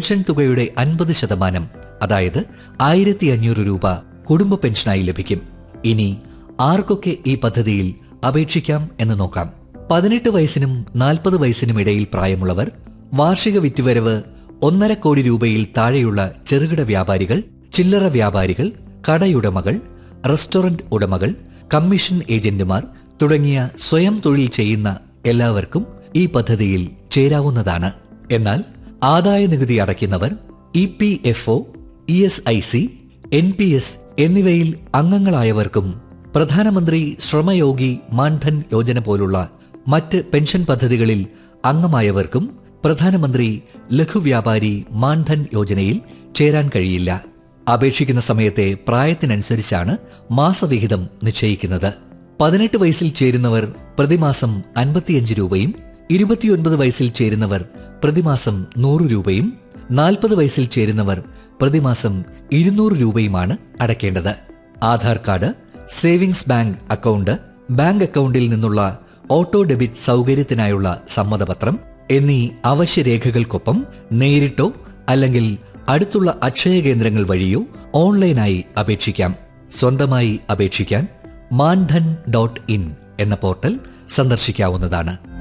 pension തുകയുടെ അൻപത് ശതമാനം അതായത് ആയിരത്തി അഞ്ഞൂറ് രൂപ കുടുംബ പെൻഷനായി ലഭിക്കും ഇനി ആർക്കൊക്കെ ഈ പദ്ധതിയിൽ അപേക്ഷിക്കാം എന്ന് നോക്കാം പതിനെട്ട് വയസ്സിനും നാൽപ്പത് വയസ്സിനും ഇടയിൽ പ്രായമുള്ളവർ വാർഷിക വിറ്റുവരവ് ഒന്നര കോടി രൂപയിൽ താഴെയുള്ള ചെറുകിട വ്യാപാരികൾ ചില്ലറ വ്യാപാരികൾ കടയുടമകൾ റെസ്റ്റോറന്റ് ഉടമകൾ കമ്മീഷൻ ഏജന്റുമാർ തുടങ്ങിയ സ്വയം തൊഴിൽ ചെയ്യുന്ന എല്ലാവർക്കും ഈ പദ്ധതിയിൽ ചേരാവുന്നതാണ് എന്നാൽ ആദായ നികുതി അടയ്ക്കുന്നവർ E P F O E S I C N P S എന്നിവയിൽ അംഗങ്ങളായവർക്കും പ്രധാനമന്ത്രി ശ്രമയോഗി മാൻധൻ യോജന പോലുള്ള മറ്റ് പെൻഷൻ പദ്ധതികളിൽ അംഗമായവർക്കും പ്രധാനമന്ത്രി ലഘുവ്യാപാരി മാൻധൻ യോജനയിൽ ചേരാൻ കഴിയില്ല അപേക്ഷിക്കുന്ന സമയത്തെ പ്രായത്തിനനുസരിച്ചാണ് മാസവിഹിതം നിശ്ചയിക്കുന്നത് പതിനെട്ട് വയസ്സിൽ ചേരുന്നവർ പ്രതിമാസം അൻപത്തിയഞ്ച് രൂപയും ഇരുപത്തിയൊൻപത് വയസ്സിൽ ചേരുന്നവർ പ്രതിമാസം നൂറ് രൂപയും നാൽപ്പത് വയസ്സിൽ ചേരുന്നവർ പ്രതിമാസം ഇരുന്നൂറ് രൂപയുമാണ് അടയ്ക്കേണ്ടത് Aadhaar card savings bank account bank അക്കൗണ്ടിൽ നിന്നുള്ള ഓട്ടോ ഡെബിറ്റ് സൗകര്യത്തിനായുള്ള സമ്മതപത്രം എന്നീ അവശ്യ രേഖകൾക്കൊപ്പം നേരിട്ടോ അല്ലെങ്കിൽ അടുത്തുള്ള അക്ഷയ കേന്ദ്രങ്ങൾ വഴിയോ ഓൺലൈനായി അപേക്ഷിക്കാം സ്വന്തമായി അപേക്ഷിക്കാൻ മാൻധൻ ഡോട്ട് ഇൻ എന്ന പോർട്ടൽ സന്ദർശിക്കാവുന്നതാണ്